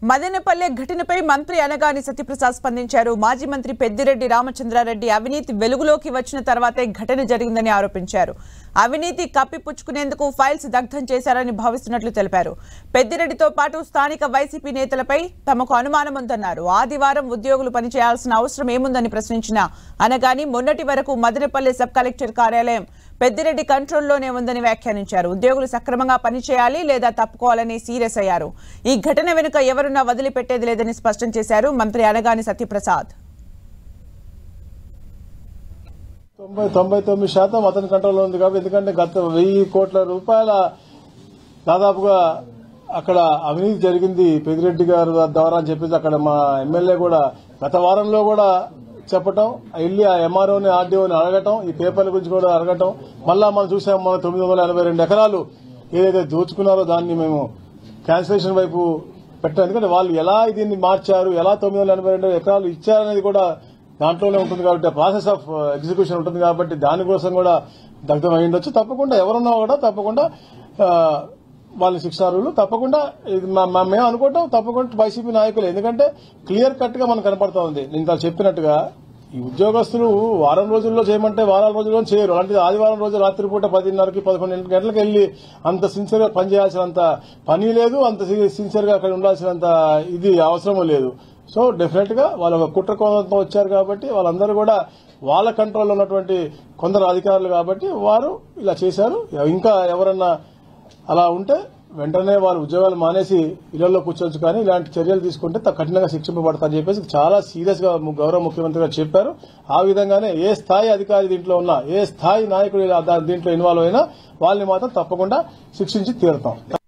మదనపల్లె ఘటనపై మంత్రి అనగాని సత్యప్రసాద్ స్పందించారు మాజీ మంత్రి పెద్దిరెడ్డి రామచంద్రారెడ్డి అవినీతి వెలుగులోకి వచ్చిన తర్వాతే ఘటన జరిగిందని ఆరోపించారు అవినీతి కప్పిపుచ్చుకునేందుకు ఫైల్స్ దగ్ధం చేశారని భావిస్తున్నట్లు తెలిపారు పెద్దిరెడ్డితో పాటు స్థానిక వైసీపీ నేతలపై తమకు అనుమానం ఉందన్నారు ఆదివారం ఉద్యోగులు పనిచేయాల్సిన అవసరం ఏముందని ప్రశ్నించిన అనగాని మొన్నటి వరకు మదనపల్లె సబ్ కలెక్టర్ కార్యాలయం పెద్దిరెడ్డి కంట్రోల్లోనే ఉందని వ్యాఖ్యానించారు ఉద్యోగులు సక్రమంగా పనిచేయాలి లేదా తప్పుకోవాలని సీరియస్ అయ్యారు ఈ ఘటన వెనుక ఎవరున్నా వదిలిపెట్టేది లేదని స్పష్టం చేశారు మంత్రి అనగాని సత్యప్రసాద్ తొంభై తొంభై తొమ్మిది శాతం అతని కంట్రోల్లో ఉంది కాబట్టి ఎందుకంటే గత వెయ్యి కోట్ల రూపాయల దాదాపుగా అక్కడ అవినీతి జరిగింది పెదిరెడ్డి గారు ద్వారా అని చెప్పేసి అక్కడ మా ఎమ్మెల్యే కూడా గత వారంలో కూడా చెప్పటం వెళ్ళి ఆ ఎంఆర్ఓని ఆర్డీఓని అడగటం ఈ పేపర్ల గురించి కూడా అడగటం మళ్ళా మనం చూసాం మన తొమ్మిది వందల ఎనభై రెండు ఎకరాలు ఏదైతే దోచుకున్నారో దాన్ని మేము క్యాన్సిలేషన్ వైపు పెట్టాం ఎందుకంటే వాళ్ళు ఎలా దీన్ని మార్చారు ఎలా తొమ్మిది వందల ఎనభై రెండు ఎకరాలు ఇచ్చారనేది కూడా దాంట్లోనే ఉంటుంది కాబట్టి ప్రాసెస్ ఆఫ్ ఎగ్జిక్యూషన్ ఉంటుంది కాబట్టి దానికోసం కూడా దగ్ధం అయి ఉండొచ్చు తప్పకుండా ఎవరున్నా కూడా తప్పకుండా ఆ, వాళ్ళ శిక్షార్హులు తప్పకుండా ఇది మా- మా- మేము అనుకుంటాం తప్పకుండా వైసీపీ నాయకులు ఎందుకంటే క్లియర్ కట్ గా మనకు కనపడతా ఉంది నేను ఇంత చెప్పినట్టుగా ఈ ఉద్యోగస్తులు వారం రోజుల్లో చేయమంటే వారాల రోజుల్లో చేయరు అలాంటిది ఆదివారం రోజు రాత్రిపూట పదిన్నరకి పదకొండు గంటలకు వెళ్లి అంత సిన్సియర్ గా పనిచేయాల్సినంత పని లేదు అంత సిన్సియర్ గా అక్కడ ఉండాల్సినంత ఇది అవసరం లేదు సో డెఫినెట్ గా వాళ్ళు ఒక కుట్ర కోణంతో వచ్చారు కాబట్టి వాళ్ళందరూ కూడా వాళ్ళ కంట్రోల్లో ఉన్నటువంటి కొందరు అధికారులు కాబట్టి వారు ఇలా చేశారు ఇంకా ఎవరన్నా అలా ఉంటే వెంటనే వారు ఉద్యోగాలు మానేసి ఇళ్లలో కూర్చోవచ్చు కానీ ఇలాంటి చర్యలు తీసుకుంటే త- కఠినంగా శిక్షింపబడతారని చెప్పేసి చాలా సీరియస్ గా ము- గౌరవ ముఖ్యమంత్రి గారు చెప్పారు ఆ విధంగానే ఏ స్థాయి అధికారి దీంట్లో ఉన్నా ఏ స్థాయి నాయకుడు ఇలా దా- దీంట్లో ఇన్వాల్వ్ అయినా వాళ్ళని మాత్రం తప్పకుండా శిక్షించి తీరుతాం